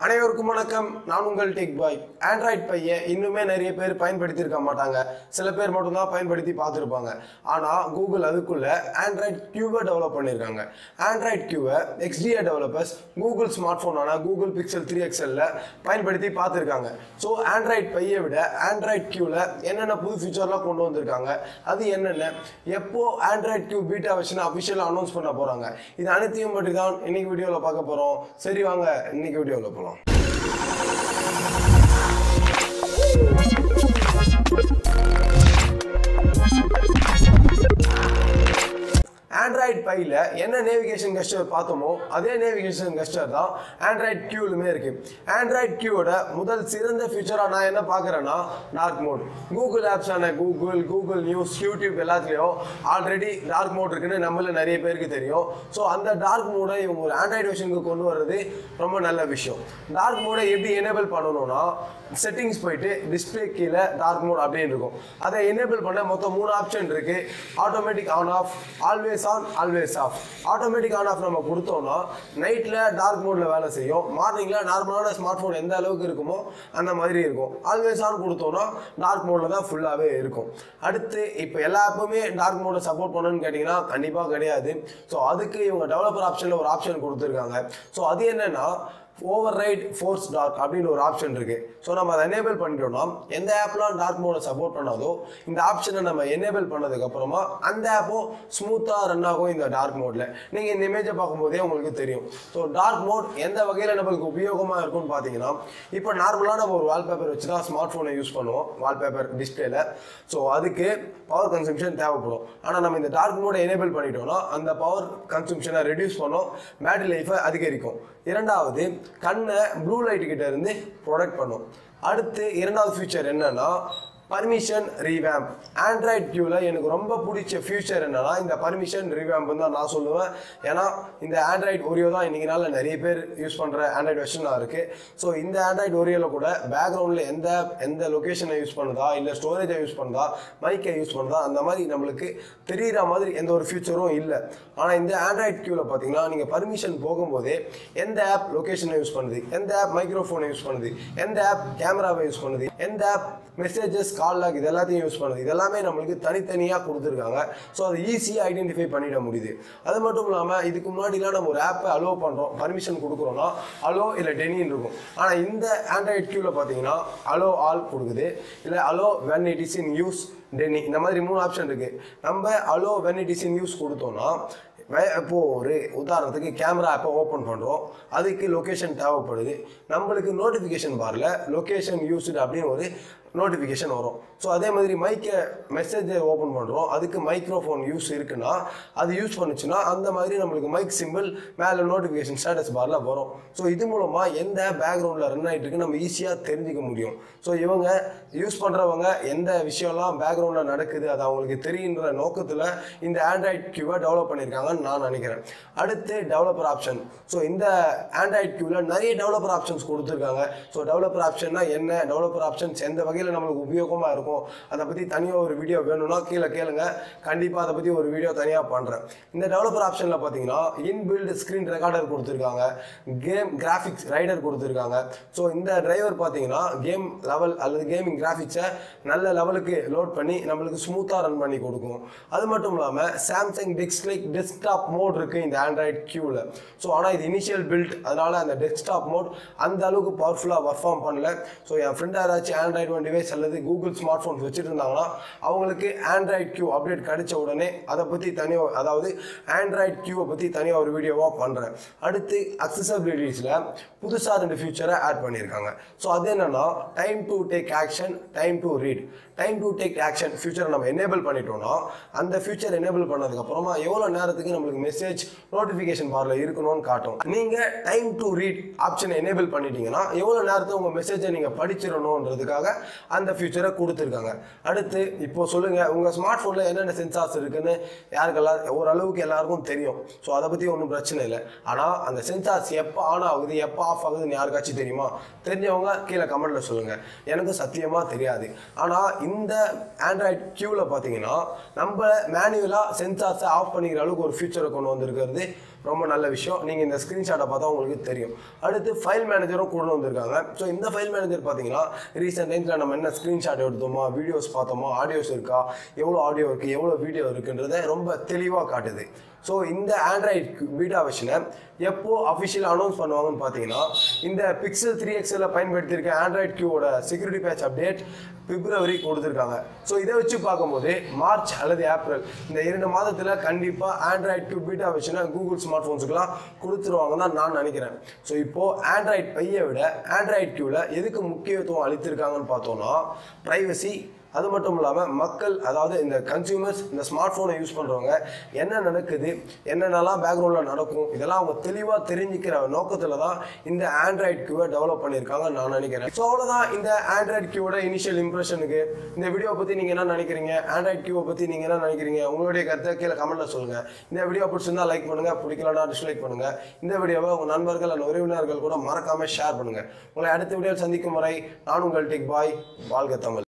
அனைவருக்கும் வணக்கம் நான் உங்கள் டெக் பாய் ஆண்ட்ராய்ட் பையை இன்னுமே நிறைய பேர் பயன்படுத்தியிருக்க மாட்டாங்க சில பேர் மட்டும்தான் பயன்படுத்தி பார்த்துருப்பாங்க ஆனால் கூகுள் அதுக்குள்ள ஆண்ட்ராய்ட் கியூவை டெவலப் பண்ணியிருக்காங்க ஆண்ட்ராய்ட் கியூவை எக்ஸ்டிஏ டெவலப்பர்ஸ் கூகுள் ஸ்மார்ட் ஃபோனான கூகுள் பிக்சல் த்ரீ எக்ஸலில் பயன்படுத்தி பார்த்துருக்காங்க ஸோ ஆண்ட்ராய்ட் பையை விட ஆண்ட்ராய்ட் கியூவில் என்னென்ன புது ஃபீச்சர்லாம் கொண்டு வந்திருக்காங்க அது என்னென்ன எப்போ ஆண்ட்ராய்ட் கியூ பீட்டா வெர்ஷன் அஃபிஷியலாக அனௌன்ஸ் பண்ண போகிறாங்க இது அனைத்தையும் பற்றி தான் இன்னைக்கு வீடியோவில் பார்க்க போகிறோம் சரி வாங்க இன்னைக்கு வீடியோவில் போகலாம் ஆண்ட்ராய்ட் பையில் என்ன நேவிகேஷன் கெஸ்டர் பார்த்தோமோ அதே நேவிகேஷன் கெஸ்டர் தான் ஆண்ட்ராய்ட் கியூலுமே இருக்கு ஆண்ட்ராய்ட் கியூவோட முதல் சிறந்த ஃபீச்சராக நான் என்ன பார்க்குறேன்னா டார்க் மோட் கூகுள் ஆப்ஸான கூகுள் கூகுள் நியூஸ் யூடியூப் எல்லாத்துலேயும் ஆல்ரெடி டார்க் மோட் இருக்குன்னு நம்மள நிறைய பேருக்கு தெரியும் ஸோ அந்த டார்க் மோடை இவங்க ஒரு ஆண்ட்ராய்டு வெர்ஷனுக்கு கொண்டு வர்றது ரொம்ப நல்ல விஷயம் டார்க் மோடை எப்படி எனேபிள் பண்ணணும்னா செட்டிங்ஸ் போயிட்டு டிஸ்பிளே கீழே டார்க் மோட் அப்படின்னு இருக்கும் அதை எனேபிள் பண்ண மொத்தம் மூணு ஆப்ஷன் இருக்கு automatic on off always on always off automatic on off நம்ம கொடுத்தோம்னா நைட்டில் டார்க் மோடில் வேலை செய்யும் மார்னிங்கில் நார்மலான ஸ்மார்ட் ஃபோன் எந்த அளவுக்கு இருக்குமோ அந்த மாதிரி இருக்கும் ஆல்வேஸ் ஆன் கொடுத்தோம்னா டார்க் மோடில் தான் ஃபுல்லாகவே இருக்கும் அடுத்து இப்போ எல்லா ஆப்புமே டார்க் மோடை சப்போர்ட் பண்ணணும்னு கேட்டிங்கன்னா கண்டிப்பாக கிடையாது ஸோ அதுக்கு இவங்க டெவலப்பர் ஆப்ஷனில் ஒரு ஆப்ஷன் கொடுத்துருக்காங்க ஸோ அது என்னன்னா ஓவர் ரைட் ஃபோர்ஸ் டார்க் அப்படின்னு ஒரு ஆப்ஷன் இருக்கு ஸோ நம்ம அதை எனேபிள் பண்ணிட்டோம்னா எந்த ஆப்லாம் டார்க் மோடை சப்போர்ட் பண்ணாதோ இந்த ஆப்ஷனை நம்ம எனேபிள் பண்ணதுக்கு அப்புறமா அந்த ஆப்பும் ஸ்மூத்தாக ரன் ஆகும் இந்த டார்க் மோடில் நீங்கள் இந்த இமேஜை பார்க்கும்போதே உங்களுக்கு தெரியும் ஸோ டார்க் மோட் எந்த வகையில் நம்மளுக்கு உபயோகமாக இருக்கும்னு பார்த்தீங்கன்னா இப்போ நார்மலாக நம்ம ஒரு வால்பேப்பர் வச்சு தான் ஸ்மார்ட் ஃபோனை யூஸ் பண்ணுவோம் வால்பேப்பர் டிஸ்பிளேல ஸோ அதுக்கு பவர் கன்சம்ஷன் தேவைப்படும் ஆனால் நம்ம இந்த டார்க் மோடை எனேபிள் பண்ணிட்டோம்னா அந்த பவர் கன்சம்ஷனை ரெடியூஸ் பண்ணோம் பேட்டரி லைஃபை அதிகரிக்கும் இரண்டாவது கண்ணை ப்ளூ லைட் கிட்ட இருந்து ப்ரொடெக்ட் பண்ணும் அடுத்து இரண்டாவது ஃபீச்சர் என்னன்னா பர்மிஷன் ரீவேம்ப் ஆண்ட்ராய்ட் கியூவில் எனக்கு ரொம்ப பிடிச்ச ஃபியூச்சர் என்னன்னா இந்த பர்மிஷன் ரீவேம்ப் தான் நான் சொல்லுவேன் ஏன்னா இந்த ஆண்ட்ராய்ட் ஒரியோ தான் இன்னைக்கு நாளில் நிறைய பேர் யூஸ் பண்ணுற ஆண்ட்ராய்டு வெர்ஷனாக இருக்குது ஸோ இந்த ஆண்ட்ராய்ட் ஒரியோவில் கூட பேக்ரவுண்டில் எந்த எந்த லொக்கேஷனை யூஸ் பண்ணுதா இல்லை ஸ்டோரேஜை யூஸ் பண்ணுதா மைக்கை யூஸ் பண்ணுதா அந்த மாதிரி நம்மளுக்கு தெரிகிற மாதிரி எந்த ஒரு ஃபியூச்சரும் இல்லை ஆனால் இந்த ஆண்ட்ராய்ட் கியூவில் பார்த்தீங்கன்னா நீங்கள் பர்மிஷன் போகும்போதே எந்த ஆப் லொக்கேஷனை யூஸ் பண்ணுது எந்த ஆப் மைக்ரோஃபோனை யூஸ் பண்ணுது எந்த ஆப் கேமராவை யூஸ் பண்ணுது எந்த ஆப் மெசேஜஸ் கால் லாக் இது எல்லாத்தையும் யூஸ் பண்ணுது இது எல்லாமே நம்மளுக்கு தனித்தனியாக கொடுத்துருக்காங்க ஸோ அதை ஈஸியாக ஐடென்டிஃபை பண்ணிட முடியுது அது மட்டும் இல்லாமல் இதுக்கு முன்னாடிலாம் நம்ம ஒரு ஆப்பை அலோவ் பண்ணுறோம் பர்மிஷன் கொடுக்குறோம்னா அலோ இல்லை டெனின்னு இருக்கும் ஆனால் இந்த ஆண்ட்ராய்ட் கியூவில் பார்த்தீங்கன்னா அலோ ஆல் கொடுக்குது இல்லை allow when it is in use deny இந்த மாதிரி மூணு ஆப்ஷன் இருக்குது நம்ம allow when it is in use கொடுத்தோம்னா வே- இப்போ ஒரு உதாரணத்துக்கு கேமரா ஆப்பை ஓப்பன் பண்ணுறோம் அதுக்கு லொக்கேஷன் தேவைப்படுது நம்மளுக்கு நோட்டிஃபிகேஷன் பாரில் லொக்கேஷன் யூஸ்டு அப்படின்னு ஒரு நோட்டிஃபிகேஷன் வரும் ஸோ அதே மாதிரி மைக்கை மெசேஜை ஓப்பன் பண்ணுறோம் அதுக்கு மைக்ரோஃபோன் யூஸ் இருக்குன்னா அது யூஸ் பண்ணுச்சுன்னா அந்த மாதிரி நம்மளுக்கு மைக் சிம்பிள் மேலே நோட்டிஃபிகேஷன் ஸ்டேட்டஸ் பாரில் வரும் ஸோ இது மூலமாக எந்த பேக்ரவுண்டில் ரன் ஆகிட்டு இருக்கு நம்ம ஈஸியாக தெரிஞ்சுக்க முடியும் ஸோ இவங்க யூஸ் பண்ணுறவங்க எந்த விஷயம்லாம் பேக்ரவுண்டில் நடக்குது அது அவங்களுக்கு தெரியுன்ற நோக்கத்தில் இந்த ஆண்ட்ராய்ட் கியூவை டெவலப் பண்ணியிருக்காங்கன்னு நான் நினைக்கிறேன் அடுத்து டெவலப்பர் ஆப்ஷன் ஸோ இந்த ஆண்ட்ராய்ட் கியூவில் நிறைய டெவலப்பர் ஆப்ஷன்ஸ் கொடுத்துருக்காங்க ஸோ டெவலப்பர் ஆப்ஷன்னா என்ன டெவலப்பர் ஆப்ஷன்ஸ் எந்த வகையில் நம்மளுக்கு உபயோகமாக இருக்கும் அதை பற்றி தனியாக ஒரு வீடியோ வேணும்னா கீழே கேளுங்க கண்டிப்பாக அதை பற்றி ஒரு வீடியோ தனியாக பண்ணுறேன் இந்த டெவலப்பர் ஆப்ஷனில் பார்த்தீங்கன்னா இன்பில்ட் ஸ்க்ரீன் ரெக்கார்டர் கொடுத்துருக்காங்க கேம் கிராஃபிக்ஸ் ரைடர் கொடுத்துருக்காங்க ஸோ இந்த டிரைவர் பார்த்தீங்கன்னா கேம் லெவல் அல்லது கேமிங் கிராஃபிக்ஸை நல்ல லெவலுக்கு லோட் பண்ணி நம்மளுக்கு ஸ்மூத்தாக ரன் பண்ணி கொடுக்கும் அது மட்டும் இல்லாமல் சாம்சங் டெஸ்க்லைக் டெஸ்க்டாப் மோட் இருக்குது இந்த ஆண்ட்ராய்ட் கியூவில் ஸோ ஆனால் இது இனிஷியல் பில்ட் அதனால் அந்த டெஸ்க்டாப் மோட் அந்த அளவுக்கு பவர்ஃபுல்லாக பர்ஃபார்ம் பண்ணல ஸோ என் ஃப்ரெண்ட் யாராச்சும் ஆண்ட்ராய்டு ஒன் டிவைஸ் அல்லது கூகுள் ஸ்மார்ட் ஃபோன்ஸ் வச்சுட்டு இருந்தாங்கன்னா அவங்களுக்கு ஆண்ட்ராய்ட் கியூ அப்டேட் கிடைச்ச உடனே அதை பற்றி தனியாக அதாவது ஆண்ட்ராய்ட் கியூவை பற்றி தனியாக ஒரு வீடியோவாக பண்ணுறேன் அடுத்து அக்சசபிலிட்டிஸில் புதுசாக ரெண்டு ஃபியூச்சரை ஆட் பண்ணியிருக்காங்க ஸோ அது என்னன்னா time to take action time to read time to take action ஃபியூச்சரை நம்ம எனேபிள் பண்ணிட்டோம்னா அந்த ஃபியூச்சர் எனேபிள் பண்ணதுக்கப்புறமா எவ்வளோ நேரத்துக்கு நம்மளுக்கு மெசேஜ் நோட்டிஃபிகேஷன் பாரில் இருக்கணும்னு காட்டும் நீங்கள் டைம் டு ரீட் ஆப்ஷனை எனேபிள் பண்ணிட்டீங்கன்னா எவ்வளோ நேரத்தை உங்கள் மெசேஜை நீங்கள் படிச்சிடணுன்றதுக்காக அந்த ஃபியூச்சரை கொடுத்துருக்காங்க அடுத்து இப்போ சொல்லுங்கள் உங்கள் ஸ்மார்ட் ஃபோனில் என்னென்ன சென்சார்ஸ் இருக்குன்னு யாருக்கெல்லாம் ஓரளவுக்கு எல்லாருக்கும் தெரியும் ஸோ அதை பற்றி ஒன்றும் பிரச்சனை இல்லை ஆனால் அந்த சென்சார்ஸ் எப்போ ஆன் ஆகுது எப்போ ஆஃப் ஆகுதுன்னு யாருக்காச்சும் தெரியுமா தெரிஞ்சவங்க கீழே கமெண்ட்டில் சொல்லுங்கள் எனக்கு சத்தியமாக தெரியாது ஆனால் இந்த ஆண்ட்ராய்ட் கியூவில் பார்த்தீங்கன்னா நம்ம மேனுவலாக சென்சார்ஸை ஆஃப் பண்ணிக்கிற அளவுக்கு ஒரு ஃபியூச்சரை கொண்டு வந்திருக்கிறது ரொம்ப நல்ல விஷயம் நீங்கள் இந்த ஸ்க்ரீன்ஷாட்டை பார்த்தா உங்களுக்கு தெரியும் அடுத்து ஃபைல் மேனேஜரும் கொண்டு வந்திருக்காங்க ஸோ இந்த ஃபைல் மேனேஜர் பார்த்தீங்கன்னா ரீசெண்ட் டைம்ஸில் நம்ம என்ன ஸ்க்ரீன்ஷாட் எடுத்தோமா வீடியோஸ் பார்த்தோமா ஆடியோஸ் இருக்கா எவ்வளோ ஆடியோ இருக்குது எவ்வளோ வீடியோ இருக்குன்றதை ரொம்ப தெளிவாக காட்டுது ஸோ இந்த ஆண்ட்ராய்ட் பீட்டா வெர்ஷனை எப்போ அஃபிஷியல் அனௌன்ஸ் பண்ணுவாங்கன்னு பார்த்தீங்கன்னா இந்த பிக்சல் த்ரீ எக்ஸில் பயன்படுத்தியிருக்க ஆண்ட்ராய்ட் கியூவோட செக்யூரிட்டி பேட்ச் அப்டேட் பிப்ரவரி கொடுத்துருக்காங்க ஸோ இதை வச்சு பார்க்கும்போது மார்ச் அல்லது ஏப்ரல் இந்த இரண்டு மாதத்தில் கண்டிப்பாக ஆண்ட்ராய்ட் கியூ பீட்டா வெர்ஷனை கூகுள் ஸ்மார்ட் ஃபோன்ஸுக்கெல்லாம் கொடுத்துருவாங்கன்னு தான் நான் நினைக்கிறேன் ஸோ இப்போது ஆண்ட்ராய்ட் பையை விட ஆண்ட்ராய்ட் கியூவில் எதுக்கு முக்கியத்துவம் அளித்திருக்காங்கன்னு பார்த்தோன்னா ப்ரைவசி அது மட்டும் இல்லாமல் மக்கள் அதாவது இந்த கன்சியூமர்ஸ் இந்த ஸ்மார்ட் ஃபோனை யூஸ் பண்ணுறவங்க என்ன நடக்குது என்னென்னலாம் பேக்ரவுண்டில் நடக்கும் இதெல்லாம் அவங்க தெளிவாக தெரிஞ்சுக்கிற நோக்கத்தில் தான் இந்த ஆண்ட்ராய்ட் கியூவை டெவலப் பண்ணியிருக்காங்க நான் நினைக்கிறேன் ஸோ அவ்வளோதான் இந்த ஆண்ட்ராய்ட் கியூவோட இனிஷியல் இம்ப்ரெஷனுக்கு இந்த வீடியோ பற்றி நீங்கள் என்ன நினைக்கிறீங்க ஆண்ட்ராய்ட் கியூவை பற்றி நீங்கள் என்ன நினைக்கிறீங்க உங்களுடைய கருத்தை கீழே கமெண்ட்டில் சொல்லுங்கள் இந்த வீடியோ பிடிச்சிருந்தா லைக் பண்ணுங்கள் பிடிக்கலனா டிஸ்லைக் பண்ணுங்கள் இந்த வீடியோவை உங்கள் நண்பர்கள் அல்ல உறவினர்கள் கூட மறக்காமல் ஷேர் பண்ணுங்கள் உங்களை அடுத்த வீடியோவில் சந்திக்கும் வரை நான் உங்கள் டிக் பாய் வாழ்க தமிழ்